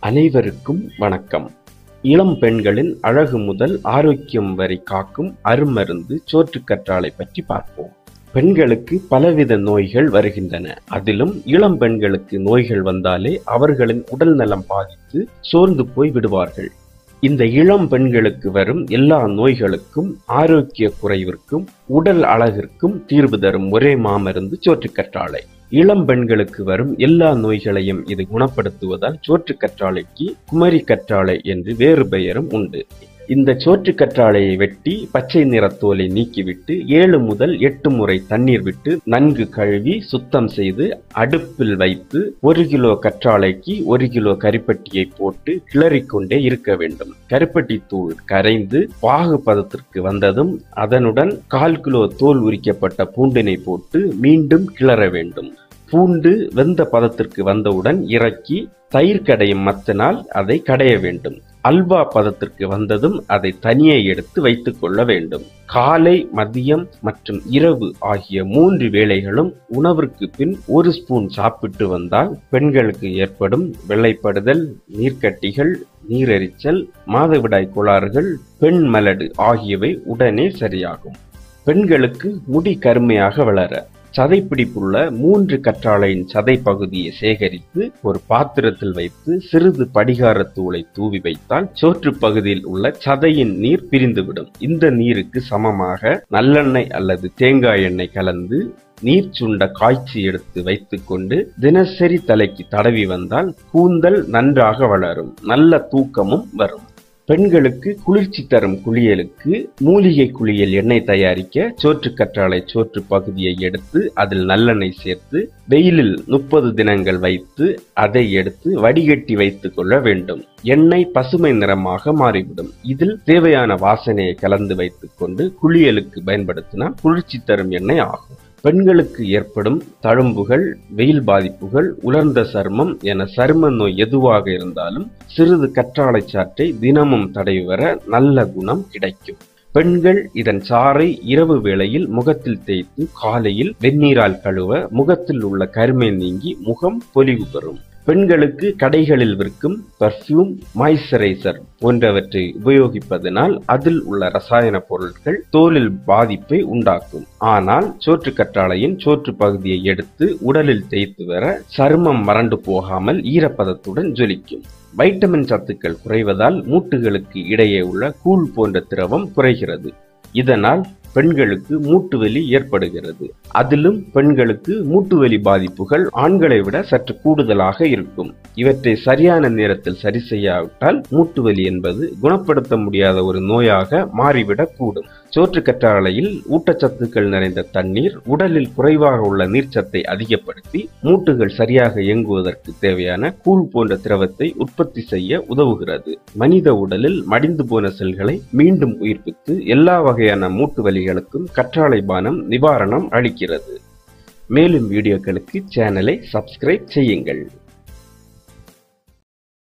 அனைவருக்கும் வணக்கம் இளம் பெண்களின் அழகு முதல் ஆரோக்கியம் வரை காக்கும் அருமருந்து சோற்றுக்கற்றாழை பற்றி பார்ப்போம் பெண்களுக்கு பலவித நோய்கள் வருகின்றன அதிலும் இளம் பெண்களுக்கு நோய்கள் வந்தாலே அவர்களின் உடல் நலம் பாதித்து சோர்ந்து போய் விடுவார்கள் இந்த இளம் பெண்களுக்கு வரும் எல்லா நோய்களுக்கும் ஆரோக்கிய குறைவிற்கும் உடல் அழகிற்கும் தீர்வு தரும் ஒரே மாமருந்து சோற்றுக்கற்றாழை இளம் பெண்களுக்கு வரும் எல்லா நோய்களையும் இது குணப்படுத்துவதால் சோற்று கற்றாழைக்கு குமரி கற்றாழை என்று வேறு பெயரும் உண்டு இந்த சோற்று கற்றாழையை வெட்டி பச்சை நிற தோலை நீக்கிவிட்டு ஏழு முதல் எட்டு முறை தண்ணீர் விட்டு நன்கு கழுவி சுத்தம் செய்து அடுப்பில் வைத்து ஒரு கிலோ கற்றாழைக்கு ஒரு கிலோ கரிப்பட்டியை போட்டு கிளறிக்கொண்டே இருக்க வேண்டும் கருப்பட்டி தூள் கரைந்து பாகு பதத்திற்கு வந்ததும் அதனுடன் கால் கிலோ தோல் உரிக்கப்பட்ட பூண்டினை போட்டு மீண்டும் கிளற வேண்டும் பூண்டு வெந்த பதத்திற்கு வந்தவுடன் இறக்கி தயிர் கடையும் மத்தினால் அதை கடைய வேண்டும் அல்வா பதத்திற்கு வந்ததும் அதை தனியே எடுத்து வைத்துக் கொள்ள வேண்டும் காலை மதியம் மற்றும் இரவு ஆகிய மூன்று வேளைகளும் உணவிற்கு பின் ஒரு ஸ்பூன் சாப்பிட்டு வந்தால் பெண்களுக்கு ஏற்படும் வெள்ளைப்படுதல் நீர்க்கட்டிகள் நீரெரிச்சல் மாதவிடாய் கோளாறுகள் பெண் மலடு ஆகியவை உடனே சரியாகும் பெண்களுக்கு முடி கருமையாக வளர சதைப்பிடிப்புள்ள மூன்று கற்றாழையின் சதை பகுதியை சேகரித்து ஒரு பாத்திரத்தில் வைத்து சிறிது படிகாரத்தூளை தூவி வைத்தால் சோற்று பகுதியில் உள்ள சதையின் நீர் பிரிந்துவிடும் இந்த நீருக்கு சமமாக நல்லெண்ணெய் அல்லது தேங்காய் எண்ணெய் கலந்து நீர் சுண்ட காய்ச்சி எடுத்து வைத்துக்கொண்டு தினசரி தலைக்கு தடவி வந்தால் கூந்தல் நன்றாக வளரும் நல்ல தூக்கமும் வரும் பெண்களுக்கு குளிர்ச்சி தரும் குளியலுக்கு மூலிகை குளியல் எண்ணெய் தயாரிக்க சோற்று கற்றாழை சோற்று பகுதியை எடுத்து அதில் நல்லெண்ணெய் சேர்த்து வெயிலில் முப்பது தினங்கள் வைத்து அதை எடுத்து வடிகட்டி வைத்துக் கொள்ள வேண்டும் எண்ணெய் பசுமை நிறமாக மாறிவிடும் இதில் தேவையான வாசனையை கலந்து வைத்துக் கொண்டு குளியலுக்கு பயன்படுத்தினால் குளிர்ச்சி தரும் எண்ணெய் ஆகும் பெண்களுக்கு ஏற்படும் தழும்புகள் வெயில் பாதிப்புகள் உலர்ந்த சருமம் என சரும நோய் எதுவாக இருந்தாலும் சிறிது கற்றாழை சாற்றை தினமும் தடவி வர நல்ல குணம் கிடைக்கும் பெண்கள் இதன் சாறை இரவு வேளையில் முகத்தில் தேய்த்து காலையில் வெந்நீரால் கழுவ முகத்தில் உள்ள கருமை நீங்கி முகம் பொலிவு பெறும் பெண்களுக்கு கடைகளில் விற்கும் பர்ஃப்யூம் மாய்ஸ்சரைசர் போன்றவற்றை உபயோகிப்பதனால் அதில் உள்ள ரசாயன பொருட்கள் தோலில் பாதிப்பை உண்டாக்கும் ஆனால் சோற்று கற்றாழையின் சோற்று பகுதியை எடுத்து உடலில் தேய்த்து வர சருமம் வறண்டு போகாமல் ஈரப்பதத்துடன் ஜொலிக்கும் வைட்டமின் சத்துக்கள் குறைவதால் மூட்டுகளுக்கு இடையே உள்ள கூழ் போன்ற திரவம் குறைகிறது இதனால் பெண்களுக்கு மூட்டு வலி ஏற்படுகிறது அதிலும் பெண்களுக்கு மூட்டு வலி பாதிப்புகள் ஆண்களை விட சற்று கூடுதலாக இருக்கும் இவற்றை சரியான நேரத்தில் சரி செய்யாவிட்டால் மூட்டு வலி என்பது குணப்படுத்த முடியாத ஒரு நோயாக மாறிவிடக் கூடும் சோற்று கற்றாழையில் ஊட்டச்சத்துக்கள் நிறைந்த தண்ணீர் உடலில் குறைவாக உள்ள நீர்ச்சத்தை அதிகப்படுத்தி மூட்டுகள் சரியாக இயங்குவதற்கு தேவையான கூழ் போன்ற திரவத்தை உற்பத்தி செய்ய உதவுகிறது மனித உடலில் மடிந்து போன செல்களை மீண்டும் உயிர்ப்பித்து எல்லா வகையான மூட்டு வலிகளுக்கும் கற்றாழை பானம் நிவாரணம் அளிக்கிறது மேலும் வீடியோக்களுக்கு சேனலை சப்ஸ்கிரைப் செய்யுங்கள்